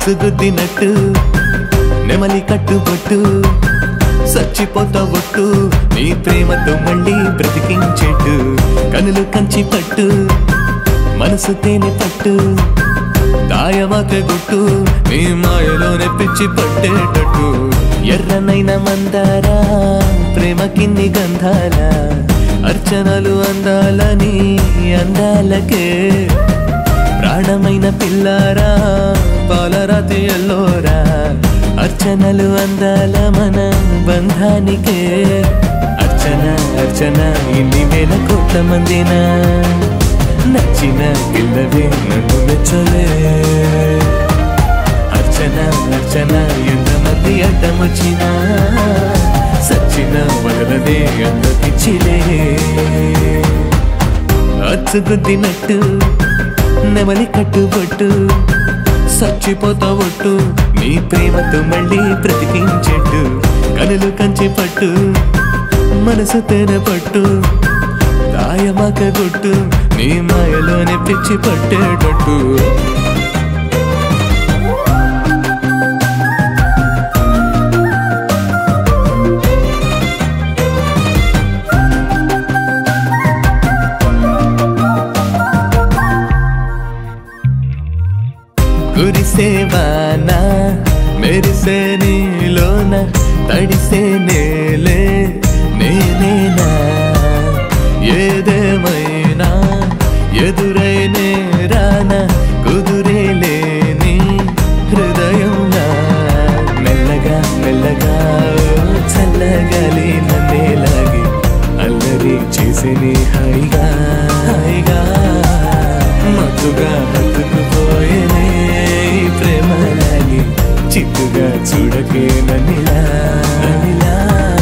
అచ్చుగుద్దినట్టు నెమలి కట్టుబొట్టు చచ్చిపోతా ఒట్టు నీ ప్రేమతో మళ్ళీ బ్రతికించెట్టు కనులు కంచి పట్టు మనసు తేనె పట్టు దాయమాక గుట్టు నీ మాయలోనే పిచ్చి పట్టేటట్టు ఎర్రనైన మందారా ప్రేమ కిన్ని గంధాల అర్చనలు అందాలని అందాలకే ప్రాణమైన పిల్లారా పాలరాతి ఎల్లోరా అర్చనలు అందాల మన బంధానికే అర్చన అర్చన ఇన్ని వేల కోట్ల మందినా నచ్చిన పిల్లవే నన్ను మెచ్చలే అర్చన అర్చన ఎంతమంది అడ్డమొచ్చినా సచ్చిన వదలదే అంత పిచ్చిలే అచ్చుగుద్దినట్టు నెమలి కట్టుబొట్టు చచ్చిపోతా ఒట్టు నీ ప్రేమతో మళ్ళీ బ్రతికించెట్టు కనులు కంచి పట్టు మనసు తేన పట్టు దాయమాక గుట్టు నీ మాయలోనే పిచ్చి పట్టేటట్టు కురిసేవానా మెరిసే నీలోన తడిసే నేలే నేనేనా ఏదేమైనా ఎదురైనే రానా కుదురే లేని హృదయంలా మెల్లగా మెల్లగా ఓ చల్లగాలి నన్నేలాగి అల్లరి చేసేని హాయిగా హాయిగా మత్తుగా హత్తుకుపోయేనే ఈ ప్రేమలాగి చిత్తుగా చూడకే నన్నిలా నన్నిలా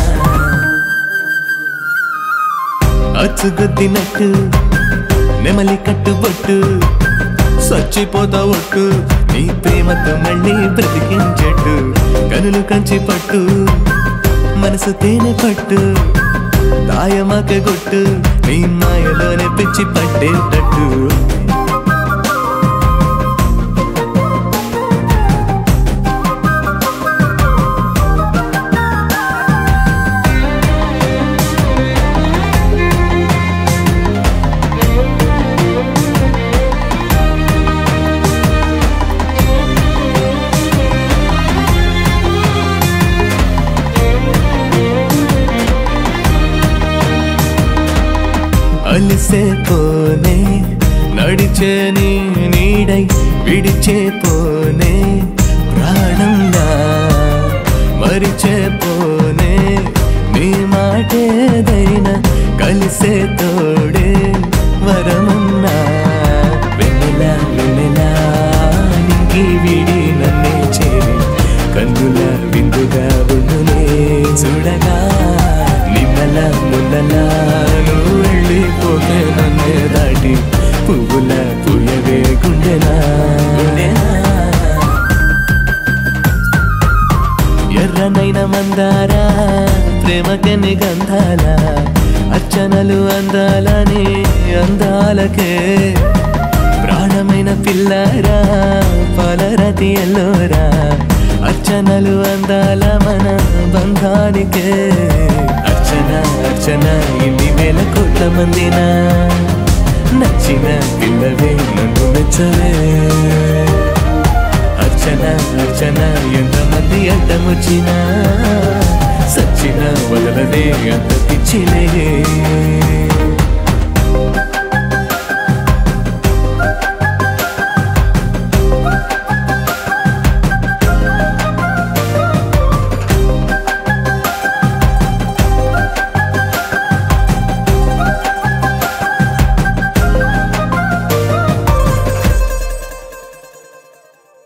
అచ్చుగుద్దినట్టు నెమలి కట్టుబొట్టు చచ్చిపోతా ఒట్టు నీ ప్రేమతో మళ్ళీ బ్రతికించెట్టు కనులు కంచి పట్టు మనసు తేనె పట్టు దాయమాక గుట్టు నీ మాయలోనే పిచ్చి పట్టేటట్టు అలిసే పోనే నడిచే నీ నీడై విడిచే పోనే ప్రాణంగా మరిచే పోనే నీ మాటేదైనా కలిసే తోడే వరమున్నా వెన్నెలా వెన్నెలా నింగి విడి నన్నే చేరి కన్నుల విందుగా ఉండునే చూడగా నిన్నల మున్నలా నువ్వు వెళ్ళిపోతే నన్నే దాటి పువ్వుల పుయ్యవే గుండెనా గుండెనా ఎర్రనైన మందారా ప్రేమకెన్ని గంధాల అర్చనలు అందాలని అందాలకే ప్రాణమైన పిల్లారా పలరతి ఎల్లోరా అర్చనలు అందాల మన బంధానికే అర్చన అర్చన ఇన్ని వేల కోట్ల మందినా నచ్చిన పిల్లవే నన్ను మెచ్చవే అర్చన అర్చన ఎంతమంది అడ్డమొచ్చినా సచ్చిన వదలదే అంత పిచ్చిలే